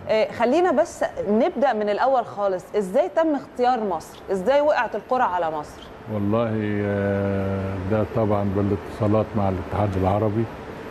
آه، خلينا بس نبدا من الاول خالص ازاي تم اختيار مصر ازاي وقعت القرعه على مصر والله آه، ده طبعا بالاتصالات مع الاتحاد العربي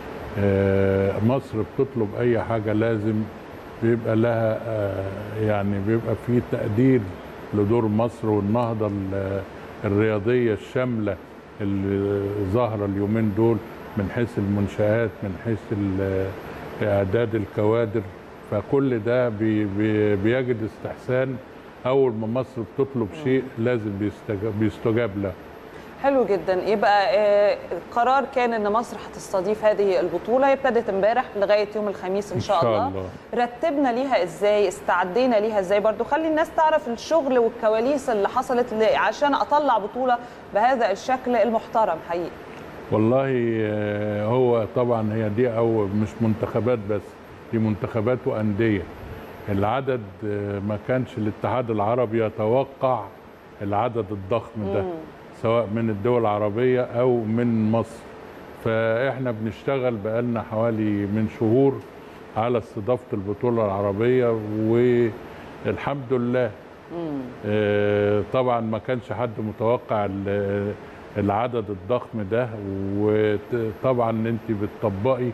آه، مصر بتطلب اي حاجه لازم بيبقى لها آه، يعني بيبقى في تقدير لدور مصر والنهضه ال- الرياضيه الشامله اللي ظاهره اليومين دول من حيث المنشآت من حيث ال- اعداد الكوادر فكل ده بي بي بيجد استحسان اول ما مصر بتطلب شيء لازم بيستجاب, بيستجاب له حلو جدا يبقى آه، القرار كان ان مصر هتستضيف هذه البطوله هي ابتدت امبارح لغايه يوم الخميس ان شاء, إن شاء الله. الله. رتبنا ليها ازاي استعدينا ليها ازاي برضو خلي الناس تعرف الشغل والكواليس اللي حصلت ل- عشان اطلع بطوله بهذا الشكل المحترم حقيقي والله آه، هو طبعا هي دي او مش منتخبات بس دي منتخبات وانديه العدد آه، ما كانش الاتحاد العربي يتوقع العدد الضخم ده سواء من الدول العربيه او من مصر فاحنا بنشتغل بقالنا حوالي من شهور على استضافه البطوله العربيه والحمد لله آه، طبعا ما كانش حد متوقع ال- العدد الضخم ده وطبعا انت بتطبقي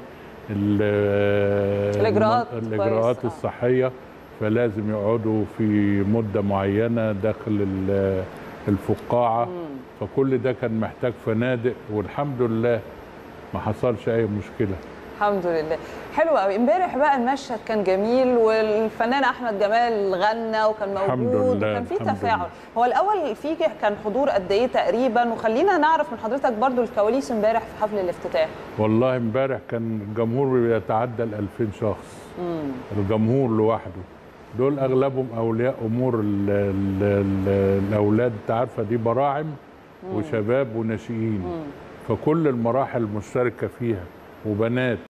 ال- الإجراءات الاجراءات كويس، آه. الصحيه فلازم يقعدوا في مده معينه داخل ال- الفقاعه فكل ده كان محتاج فنادق والحمد لله ما حصلش اي مشكله الحمد لله حلو قوي امبارح بقى المشهد كان جميل والفنان احمد جمال غنى وكان الحمد موجود لله، وكان في الحمد تفاعل لله. هو الاول في كان حضور قد ايه تقريبا وخلينا نعرف من حضرتك برضو الكواليس امبارح في حفل الافتتاح والله امبارح كان الجمهور بيتعدى ال 2000 شخص الجمهور لوحده دول اغلبهم اولياء امور ال ال ال الاولاد انت عارفه دي براعم وشباب وناشئين فكل المراحل مشتركه فيها وبنات